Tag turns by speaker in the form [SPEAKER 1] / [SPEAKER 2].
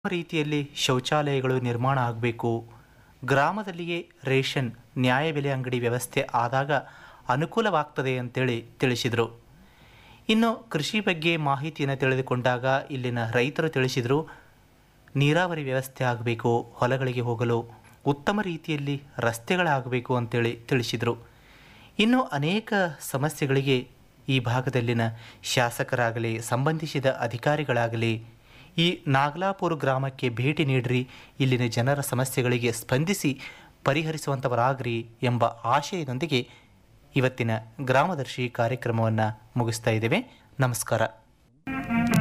[SPEAKER 1] ರೀತಿಯಲ್ಲಿ ಶೌಚಾಲಯಗಳು ನಿರ್ಮಾಣ ಆಗಬೇಕು ಗ್ರಾಮದಲ್ಲಿಯೇ ರೇಷನ್ ನ್ಯಾಯಬೆಲೆ ಅಂಗಡಿ ವ್ಯವಸ್ಥೆ ಆದಾಗ ಅನುಕೂಲವಾಗ್ತದೆ ಅಂತೇಳಿ ತಿಳಿಸಿದರು ಇನ್ನು ಕೃಷಿ ಬಗ್ಗೆ ಮಾಹಿತಿಯನ್ನು ತಿಳಿದುಕೊಂಡಾಗ ಇಲ್ಲಿನ ರೈತರು ತಿಳಿಸಿದರು ನೀರಾವರಿ ವ್ಯವಸ್ಥೆ ಆಗಬೇಕು ಹೊಲಗಳಿಗೆ ಹೋಗಲು ಉತ್ತಮ ರೀತಿಯಲ್ಲಿ ರಸ್ತೆಗಳಾಗಬೇಕು ಅಂತೇಳಿ ತಿಳಿಸಿದರು ಇನ್ನು ಅನೇಕ ಸಮಸ್ಯೆಗಳಿಗೆ ಈ ಭಾಗದಲ್ಲಿನ ಶಾಸಕರಾಗಲಿ ಸಂಬಂಧಿಸಿದ ಅಧಿಕಾರಿಗಳಾಗಲಿ ಈ ನಾಗಲಾಪುರ ಗ್ರಾಮಕ್ಕೆ ಭೇಟಿ ನೀಡ್ರಿ ಇಲ್ಲಿನ ಜನರ ಸಮಸ್ಯೆಗಳಿಗೆ ಸ್ಪಂದಿಸಿ ಪರಿಹರಿಸುವಂಥವರಾಗ್ರಿ ಎಂಬ ಆಶಯದೊಂದಿಗೆ ಇವತ್ತಿನ ಗ್ರಾಮದರ್ಶಿ ಕಾರ್ಯಕ್ರಮವನ್ನು ಮುಗಿಸ್ತಾ ಇದ್ದೇವೆ ನಮಸ್ಕಾರ